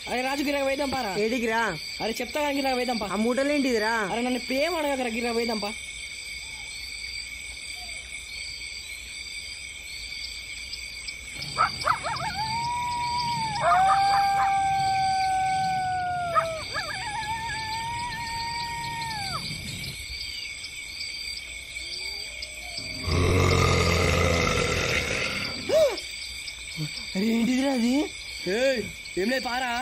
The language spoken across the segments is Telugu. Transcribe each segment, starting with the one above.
అరే రాజు గిరాక వేద్దాం పారా ఏడికిరా అరే చెప్తా కానీ గిరాక వేద్దాం పా ఆ మూటలేంటిదిరా అరే నన్ను పేమ అడగకరా గిరాక వేద్దాం పా అరే ఏంటిదిరా అది ఏయ్, ఏం లేదు పారా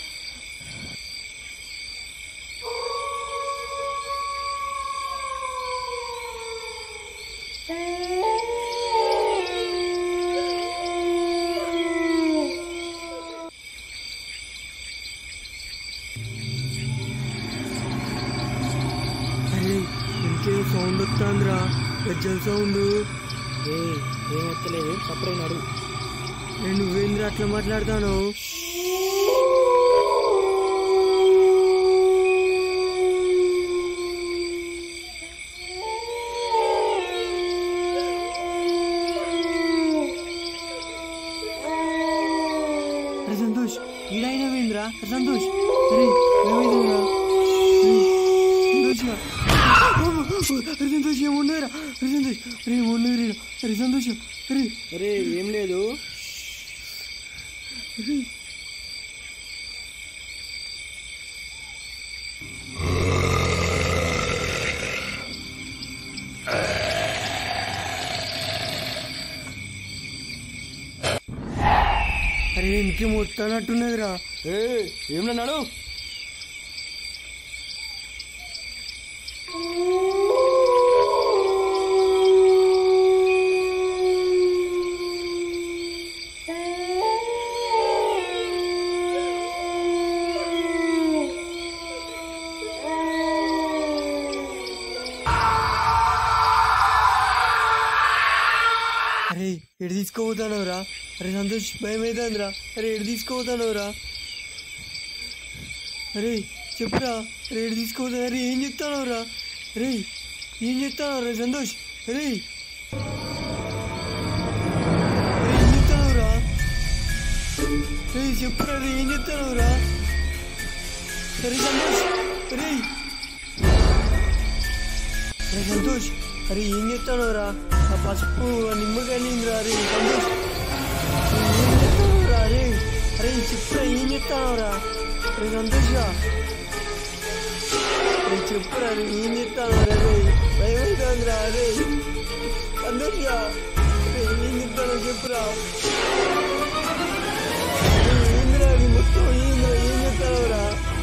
అరే ఇంకేం సౌండ్ వస్తుందిరా గజ్జల సౌండ్ ఏయ్, ఏం వస్తలేదు సపరేనాడు నేను నువ్వేంద్ర అట్లా మాట్లాడతాను అరే సంతోష్ ఈడైనా వేంద్రా అరే సంతోష్ అరే ఏమైందిరా సంతోష్ అరే సంతోష్ ఏమున్నారా అరే సంతోష్ అరే ఏమున్నారు అరే సంతోష్ అరే అరే ఏం లేదు అరే ఇంకేం వస్తానట్టున్నదిరా ఏ ఏం నన్నాడు అరే ఎడు తీసుకోపోతానవరా అరే సంతోష్ భయం అవుతుందిరా అరే ఎడు తీసుకోపోతానవరా అరే చెప్పురా అరే ఎడు తీసుకోపోతా అరే ఏం చెప్తానవరా అరే ఏం చెప్తానవు రే సంతోష్ అరే అరే ఏం చెప్తానవరా అరే చెప్పురా అరే ఏం చెప్తానవరా అరే సంతోష్ అరే అరే సంతోష్ అరే ఏం చెప్తానవరా ఆ పసుపు ఆ నిమ్మకాయ నీందిరా అరే సంతోష్ ఏం చెప్తానవరా అరే అరే చెప్పురా ఏం చెప్తానవరా అరే సంతోష్గా అరే చెప్పురా అరే ఏం చెప్తానవరా అరే భయమైతుందిరా అరే సంతోష్గా అరే ఏం చెప్తానో చెప్పురా అరే ఏందిరా అది మొత్తం ఏందిరా ఏం చెప్తానవరా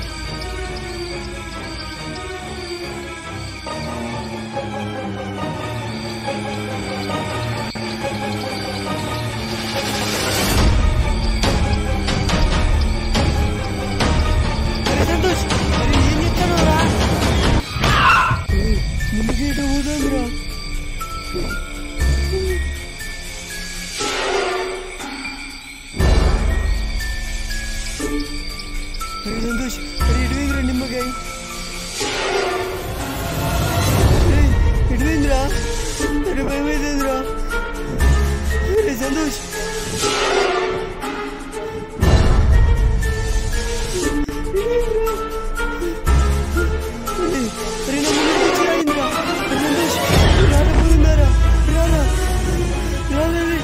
అరే సంతోష్ అరే ఏం చెప్తానవరా ముందుకేట పోదాంరా అరే సంతోష్ అరే ఎటువైందిరా నిమ్మకాయ అరే ఎటువైందిరా అరే భయమైందిరా అరే సంతోష్ అరే అరే నా ముందుకు వచ్చి రాయిందిరా అరే సంతోష్ రారా పోయిందారా రారా రారా రే.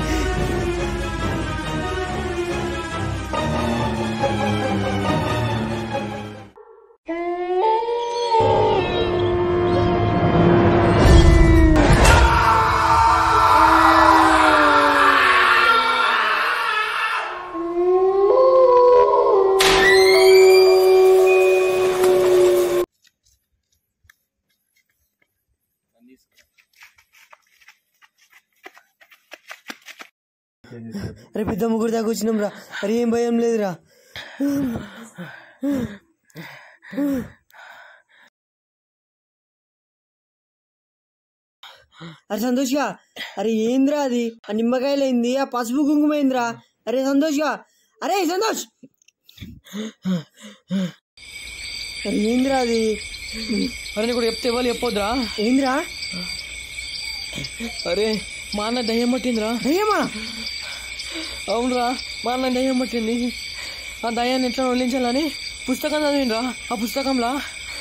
అరే పెద్ద ముగ్గురు దాకా వచ్చినాం రా అరే ఏం భయం లేదురా అరే సంతోష్గా అరే ఏంద్రా అది ఆ నిమ్మకాయలు ఏంది ఆ పసుపు కుంకుమ ఏందిరా అరే సంతోష్గా అరే సంతోష్ అరే ఏంద్రా అది అరే నీకు చెప్తే ఇవ్వాలి చెప్పొద్దురా ఏంద్రా అరే మా అన్న దయ్యం పట్టిందిరా దయ్యమా అవునురా మా అన్న దయ్యం పట్టింది ఆ దయ్యాన్ని ఎట్లా వదిలించాలని పుస్తకం చదివిండ్రా ఆ పుస్తకంలో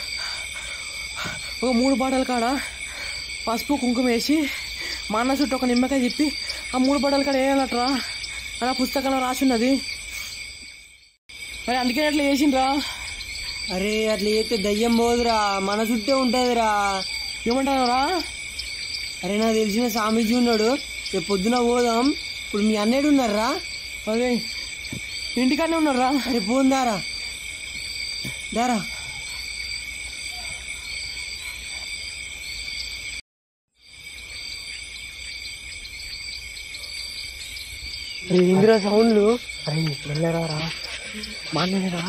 ఒక మూడు బాటల కాడ పసుపు కుంకుమ వేసి మా అన్న చుట్టూ ఒక నిమ్మకాయ చెప్పి ఆ మూడు బాటల కాడ వేయాలట్రా అని ఆ పుస్తకంలో రాసి ఉన్నది మరి అందుకే అట్లా వేసిండ్రా అరే అట్లా చేస్తే దయ్యం పోదురా మన చుట్టే ఉంటుందిరా ఏమంటారా అరే నాకు తెలిసిన స్వామీజీ ఉన్నాడు రేపు పొద్దున పోదాం ఇప్పుడు మీ అన్నయ్యడు ఉన్నారా అదే ఇంటికాడనే ఉన్నారా అరే పోన్ దారా దారా అరే ఇందిరా సౌండ్లు అరే వెళ్ళరా రా మా అన్నయ్యరా